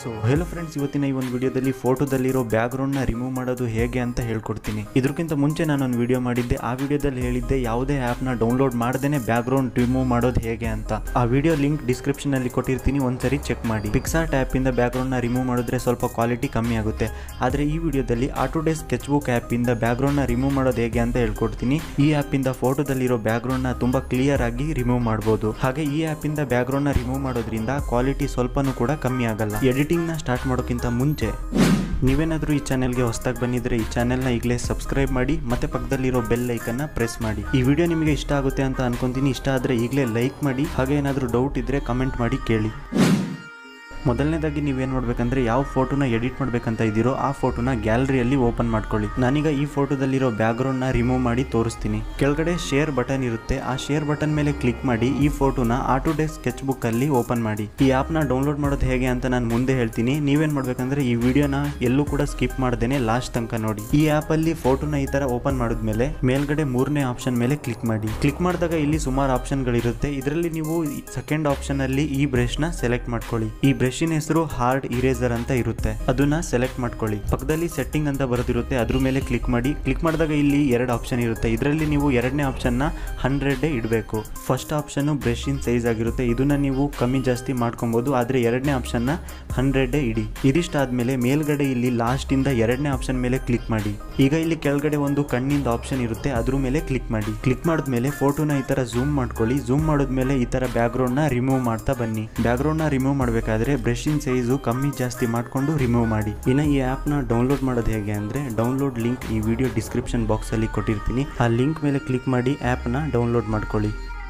so hello friends ಇವತ್ತಿನ ಈ ಒಂದು ವಿಡಿಯೋದಲ್ಲಿ ಫೋಟೋದಲ್ಲಿರೋ ಬ್ಯಾಕ್ಗ್ರೌಂಡ್ನ ರಿಮೂವ್ ಮಾಡೋದು ಹೇಗೆ ಅಂತ ಹೇಳ್ಕೊಡ್ತೀನಿ ಇದಕ್ಕಿಂತ ಮುಂಚೆ ನಾನು ಒಂದು ವಿಡಿಯೋ ಮಾಡಿದ್ದೆ ಆ ವಿಡಿಯೋದಲ್ಲಿ ಹೇಳಿದ್ದೆ ಯಾವುದೇ ಆ್ಯಪ್ನ ಡೌನ್ಲೋಡ್ ಮಾಡ್ದೇನೆ ಬ್ಯಾಕ್ಗ್ರೌಂಡ್ ರಿಮೂವ್ ಮಾಡೋದು ಹೇಗೆ ಅಂತ ಆ ವಿಡಿಯೋ ಲಿಂಕ್ ಡಿಸ್ಕ್ರಿಪ್ಷನಲ್ಲಿ ಕೊಟ್ಟಿರ್ತೀನಿ ಒಂದ್ಸರಿ ಚೆಕ್ ಮಾಡಿ ಪಿಕ್ಸಾರ್ಟ್ ಆ್ಯಪಿಂದ ಬ್ಯಾಕ್ಗ್ರೌಂಡ್ನ ರಿಮೂವ್ ಮಾಡಿದ್ರೆ ಸ್ವಲ್ಪ ಕ್ವಾಲಿಟಿ ಕಮ್ಮಿ ಆಗುತ್ತೆ ಆದರೆ ಈ ವಿಡಿಯೋದಲ್ಲಿ ಆಟೋಡೇ ಸ್ಕೆಚ್ ಬುಕ್ ಆ್ಯಪಿಂದ ಬ್ಯಾಕ್ಗ್ರೌಂಡ್ನ ರಿಮೂವ್ ಮಾಡೋದು ಹೇಗೆ ಅಂತ ಹೇಳ್ಕೊಡ್ತೀನಿ ಈ ಆ್ಯಪಿಂದ ಫೋಟೋದಲ್ಲಿರೋ ಬ್ಯಾಕ್ಗ್ರೌಂಡ್ನ ತುಂಬ ಕ್ಲಿಯರ್ ಆಗಿ ರಿಮೂವ್ ಮಾಡ್ಬೋದು ಹಾಗೆ ಈ ಆ್ಯಪಿಂದ ಬ್ಯಾಕ್ಗ್ರೌಂಡ್ನ ರಿಮೂವ್ ಮಾಡೋದ್ರಿಂದ ಕ್ವಾಲಿಟಿ ಸ್ವಲ್ಪನೂ ಕೂಡ ಕಮ್ಮಿ ಆಗಲ್ಲ ಎಡಿಟಿಂಗ್ನ ಸ್ಟಾರ್ಟ್ ಮಾಡೋಕ್ಕಿಂತ ಮುಂಚೆ ನೀವೇನಾದರೂ ಈ ಚಾನೆಲ್ಗೆ ಹೊಸದಾಗಿ ಬಂದಿದ್ರೆ ಈ ಚಾನೆಲ್ನ ಈಗಲೇ ಸಬ್ಸ್ಕ್ರೈಬ್ ಮಾಡಿ ಮತ್ತೆ ಪಕ್ಕದಲ್ಲಿರೋ ಬೆಲ್ ಐಕನ್ನ ಪ್ರೆಸ್ ಮಾಡಿ ಈ ವಿಡಿಯೋ ನಿಮಗೆ ಇಷ್ಟ ಆಗುತ್ತೆ ಅಂತ ಅನ್ಕೊಂತೀನಿ ಇಷ್ಟ ಆದರೆ ಈಗಲೇ ಲೈಕ್ ಮಾಡಿ ಹಾಗೆ ಏನಾದರೂ ಡೌಟ್ ಇದ್ದರೆ ಕಮೆಂಟ್ ಮಾಡಿ ಕೇಳಿ ಮೊದಲನೇದಾಗಿ ನೀವೇನು ಮಾಡ್ಬೇಕಂದ್ರೆ ಯಾವ ಫೋಟೋನ ಎಡಿಟ್ ಮಾಡ್ಬೇಕಂತ ಇದ್ದೀರೋ ಆ ಫೋಟೋನ ಗ್ಯಾಲರಿಯಲ್ಲಿ ಓಪನ್ ಮಾಡ್ಕೊಳ್ಳಿ ನಾನೀಗ ಈ ಫೋಟೋದಲ್ಲಿರೋ ಬ್ಯಾಕ್ಗ್ರೌಂಡ್ನ ರಿಮೂವ್ ಮಾಡಿ ತೋರಿಸ್ತೀನಿ ಕೆಳಗಡೆ ಶೇರ್ ಬಟನ್ ಇರುತ್ತೆ ಆ ಶೇರ್ ಬಟನ್ ಮೇಲೆ ಕ್ಲಿಕ್ ಮಾಡಿ ಈ ಫೋಟೋನ ಆಟೋಡೇ ಸ್ಕೆಚ್ ಬುಕ್ ಅಲ್ಲಿ ಓಪನ್ ಮಾಡಿ ಈ ಆ್ಯಪ್ನ ಡೌನ್ಲೋಡ್ ಮಾಡೋದು ಹೇಗೆ ಅಂತ ನಾನು ಮುಂದೆ ಹೇಳ್ತೀನಿ ನೀವೇನು ಮಾಡ್ಬೇಕಂದ್ರೆ ಈ ವಿಡಿಯೋನ ಎಲ್ಲೂ ಕೂಡ ಸ್ಕಿಪ್ ಮಾಡ್ದೇನೆ ಲಾಸ್ಟ್ ತನಕ ನೋಡಿ ಈ ಆ್ಯಪಲ್ಲಿ ಫೋಟೋನ ಈ ಥರ ಓಪನ್ ಮಾಡಿದ್ಮೇಲೆ ಮೇಲ್ಗಡೆ ಮೂರನೇ ಆಪ್ಷನ್ ಮೇಲೆ ಕ್ಲಿಕ್ ಮಾಡಿ ಕ್ಲಿಕ್ ಮಾಡಿದಾಗ ಇಲ್ಲಿ ಸುಮಾರು ಆಪ್ಷನ್ಗಳಿರುತ್ತೆ ಇದರಲ್ಲಿ ನೀವು ಸೆಕೆಂಡ್ ಆಪ್ಷನ್ ಅಲ್ಲಿ ಈ ಬ್ರಷ್ನ ಸೆಲೆಕ್ಟ್ ಮಾಡ್ಕೊಳ್ಳಿ ಈ ಬ್ರಷಿನ ಹೆಸರು ಹಾರ್ಡ್ ಇರೇಸರ್ ಅಂತ ಇರುತ್ತೆ ಅದನ್ನ ಸೆಲೆಕ್ಟ್ ಮಾಡ್ಕೊಳ್ಳಿ ಪಕ್ಕದಲ್ಲಿ ಸೆಟ್ಟಿಂಗ್ ಅಂತ ಬರೋದಿರುತ್ತೆ ಅದ್ರ ಮೇಲೆ ಕ್ಲಿಕ್ ಮಾಡಿ ಕ್ಲಿಕ್ ಮಾಡಿದಾಗ ಇಲ್ಲಿ ಎರಡು ಆಪ್ಷನ್ ಇರುತ್ತೆ ಇದರಲ್ಲಿ ನೀವು ಎರಡನೇ ಆಪ್ಷನ್ನ ಹಂಡ್ರೆಡ್ ಇಡಬೇಕು ಫಸ್ಟ್ ಆಪ್ಷನ್ ಬ್ರಷಿನ್ ಸೈಜ್ ಆಗಿರುತ್ತೆ ಇದನ್ನ ನೀವು ಕಮ್ಮಿ ಜಾಸ್ತಿ ಮಾಡ್ಕೊಬೋದು ಆದರೆ ಎರಡನೇ ಆಪ್ಷನ್ನ ಹಂಡ್ರೆಡ್ ಇಡಿ ಇದಿಷ್ಟಾದ್ಮೇಲೆ ಮೇಲ್ಗಡೆ ಇಲ್ಲಿ ಲಾಸ್ಟ್ ಇಂದ ಎರಡನೇ ಆಪ್ಷನ್ ಮೇಲೆ ಕ್ಲಿಕ್ ಮಾಡಿ ಈಗ ಇಲ್ಲಿ ಕೆಳಗಡೆ ಒಂದು ಕಣ್ಣಿಂದ ಆಪ್ಷನ್ ಇರುತ್ತೆ ಅದ್ರ ಮೇಲೆ ಕ್ಲಿಕ್ ಮಾಡಿ ಕ್ಲಿಕ್ ಮಾಡಿದ್ಮೇಲೆ ಫೋಟೋನ ಈ ತರ ಝೂಮ್ ಮಾಡ್ಕೊಳ್ಳಿ ಝೂಮ್ ಮಾಡಿದ್ಮೇಲೆ ಈ ತರ ಬ್ಯಾಕ್ಗ್ರೌಂಡ್ ನ ರಿಮೂವ್ ಮಾಡ್ತಾ ಬನ್ನಿ ಬ್ಯಾಕ್ಗ್ರೌಂಡ್ ನ ರಿಮೂವ್ ಮಾಡಬೇಕಾದ್ರೆ ಬ್ರಷಿನ್ ಸೈಜು ಕಮ್ಮಿ ಜಾಸ್ತಿ ಮಾಡಿಕೊಂಡು ರಿಮೂವ್ ಮಾಡಿ ಇನ್ನು ಈ ಆ್ಯಪ್ನ ಡೌನ್ಲೋಡ್ ಮಾಡೋದು ಹೇಗೆ ಅಂದರೆ ಡೌನ್ಲೋಡ್ ಲಿಂಕ್ ಈ ವಿಡಿಯೋ ಡಿಸ್ಕ್ರಿಪ್ಷನ್ ಬಾಕ್ಸಲ್ಲಿ ಕೊಟ್ಟಿರ್ತೀನಿ ಆ ಲಿಂಕ್ ಮೇಲೆ ಕ್ಲಿಕ್ ಮಾಡಿ ಆ್ಯಪ್ನ ಡೌನ್ಲೋಡ್ ಮಾಡ್ಕೊಳ್ಳಿ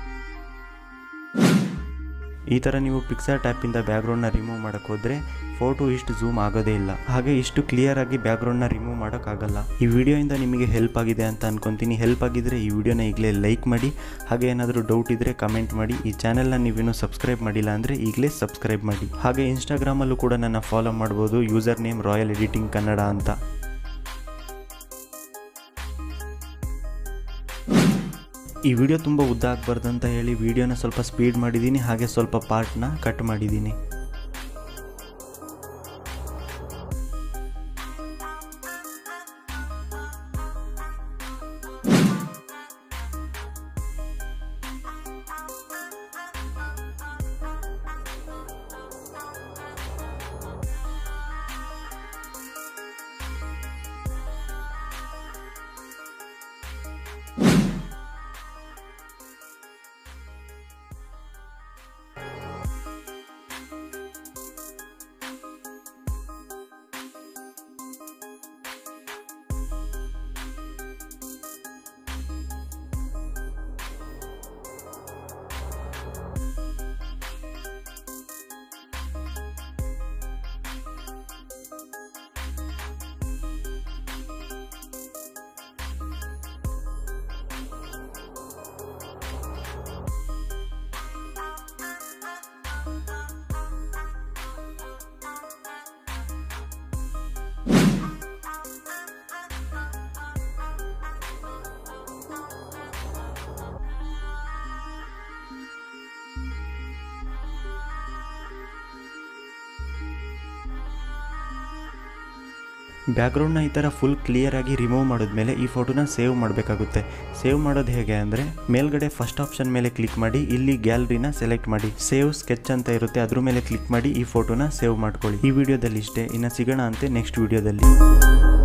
ಈ ಥರ ನೀವು ಪಿಕ್ಸಾರ್ಟ್ ಆ್ಯಪಿಂದ ಬ್ಯಾಕ್ಗ್ರೌಂಡ್ನ ರಿಮೂವ್ ಮಾಡೋಕ್ಕೆ ಹೋದರೆ ಫೋಟೋ ಇಷ್ಟು ಝೂಮ್ ಆಗೋದೇ ಇಲ್ಲ ಹಾಗೆ ಇಷ್ಟು ಕ್ಲಿಯರ್ ಆಗಿ ಬ್ಯಾಕ್ಗ್ರೌಂಡ್ನ ರಿಮೂವ್ ಮಾಡೋಕ್ಕಾಗಲ್ಲ ಈ ವಿಡಿಯೋಯಿಂದ ನಿಮಗೆ ಹೆಲ್ಪ್ ಆಗಿದೆ ಅಂತ ಅನ್ಕೊಂತೀನಿ ಹೆಲ್ಪ್ ಆಗಿದ್ರೆ ಈ ವಿಡಿಯೋನ ಈಗಲೇ ಲೈಕ್ ಮಾಡಿ ಹಾಗೆ ಏನಾದರೂ ಡೌಟ್ ಇದ್ದರೆ ಕಮೆಂಟ್ ಮಾಡಿ ಈ ಚಾನೆಲ್ನ ನೀವೇನು ಸಬ್ಸ್ಕ್ರೈಬ್ ಮಾಡಿಲ್ಲ ಅಂದರೆ ಈಗಲೇ ಸಬ್ಸ್ಕ್ರೈಬ್ ಮಾಡಿ ಹಾಗೆ ಇನ್ಸ್ಟಾಗ್ರಾಮಲ್ಲೂ ಕೂಡ ನನ್ನ ಫಾಲೋ ಮಾಡ್ಬೋದು user name royal editing Kannada ಅಂತ ಈ ವಿಡಿಯೋ ತುಂಬ ಉದ್ದ ಆಗಬಾರ್ದು ಅಂತ ಹೇಳಿ ವಿಡಿಯೋನ ಸ್ವಲ್ಪ ಸ್ಪೀಡ್ ಮಾಡಿದ್ದೀನಿ ಹಾಗೆ ಸ್ವಲ್ಪ ಪಾರ್ಟ್ನ ಕಟ್ ಮಾಡಿದ್ದೀನಿ ಬ್ಯಾಕ್ಗ್ರೌಂಡ್ನ ಈ ಥರ ಫುಲ್ ಕ್ಲಿಯರ್ ಆಗಿ ರಿಮೂವ್ ಮಾಡಿದ್ಮೇಲೆ ಈ ಫೋಟೋನ ಸೇವ್ ಮಾಡಬೇಕಾಗುತ್ತೆ ಸೇವ್ ಮಾಡೋದು ಹೇಗೆ ಅಂದರೆ ಮೇಲ್ಗಡೆ ಫಸ್ಟ್ ಆಪ್ಷನ್ ಮೇಲೆ ಕ್ಲಿಕ್ ಮಾಡಿ ಇಲ್ಲಿ ಗ್ಯಾಲರಿನ ಸೆಲೆಕ್ಟ್ ಮಾಡಿ ಸೇವ್ ಸ್ಕೆಚ್ ಅಂತ ಇರುತ್ತೆ ಅದ್ರ ಮೇಲೆ ಕ್ಲಿಕ್ ಮಾಡಿ ಈ ಫೋಟೋನ ಸೇವ್ ಮಾಡ್ಕೊಳ್ಳಿ ಈ ವಿಡಿಯೋದಲ್ಲಿ ಇಷ್ಟೇ ಇನ್ನು ಸಿಗೋಣ ಅಂತೆ ನೆಕ್ಸ್ಟ್ ವಿಡಿಯೋದಲ್ಲಿ